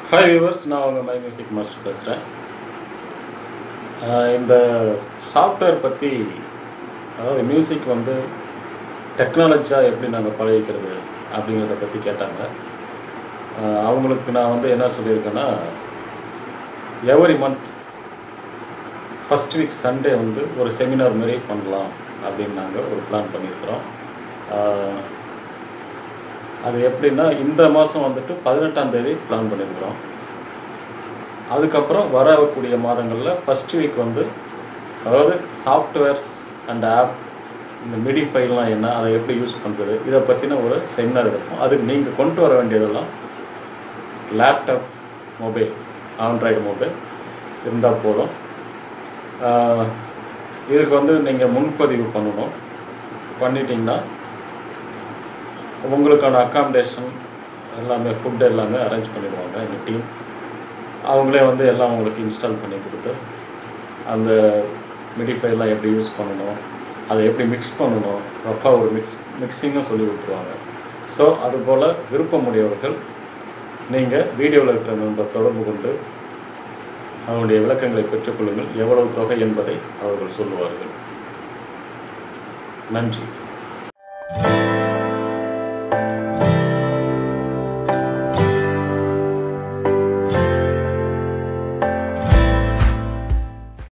hi viewers நான் உங்கள் my music master பேசுகிறேன் இந்த சாஃப்ட்வேர் பற்றி அதாவது மியூசிக் வந்து டெக்னாலஜியாக எப்படி நாங்கள் பழகிக்கிறது அப்படிங்கிறத பற்றி கேட்டாங்க ஆஹ் அவங்களுக்கு நான் வந்து என்ன சொல்லியிருக்கேன்னா every month first week Sunday வந்து ஒரு செமினார் மாதிரி பண்ணலாம் அப்படின்னு நாங்கள் ஒரு பிளான் பண்ணியிருக்கிறோம் ஆஹ் அது எப்படின்னா இந்த மாதம் வந்துட்டு பதினெட்டாம் தேதி பிளான் பண்ணியிருக்கிறோம் அதுக்கப்புறம் வரக்கூடிய மாதங்களில் ஃபஸ்ட் வீக் வந்து அதாவது சாஃப்ட்வேர்ஸ் அண்ட் ஆப் இந்த மிடி ஃபைல்லாம் என்ன அதை எப்படி யூஸ் பண்ணுறது இதை பற்றின ஒரு செமினார் இருக்கும் அதுக்கு நீங்கள் கொண்டு வர வேண்டியதெல்லாம் லேப்டாப் மொபைல் ஆண்ட்ராய்டு மொபைல் இருந்தால் போதும் ஆஹ் இதுக்கு வந்து நீங்கள் முன்பதிவு பண்ணணும் பண்ணிட்டீங்கன்னா உங்களுக்கான அக்காமடேஷன் எல்லாமே ஃபுட் எல்லாமே அரேஞ்ச் பண்ணிடுவாங்க எங்கள் டீம் அவங்களே வந்து எல்லாம் உங்களுக்கு இன்ஸ்டால் பண்ணி கொடுத்து அந்த மிடிஃபைலாம் எப்படி யூஸ் பண்ணணும் அதை எப்படி மிக்ஸ் பண்ணணும் ரஃபாக ஒரு மிக்ஸ் மிக்ஸிங்கும் சொல்லி கொடுத்துருவாங்க ஸோ அதுபோல் விருப்பமுடையவர்கள் நீங்கள் வீடியோவில் இருக்கிற நண்பர் தொடர்பு கொண்டு அவருடைய விளக்கங்களை பெற்றுக்கொள்ளுங்கள் எவ்வளவு தொகை என்பதை அவர்கள் சொல்லுவார்கள் நன்றி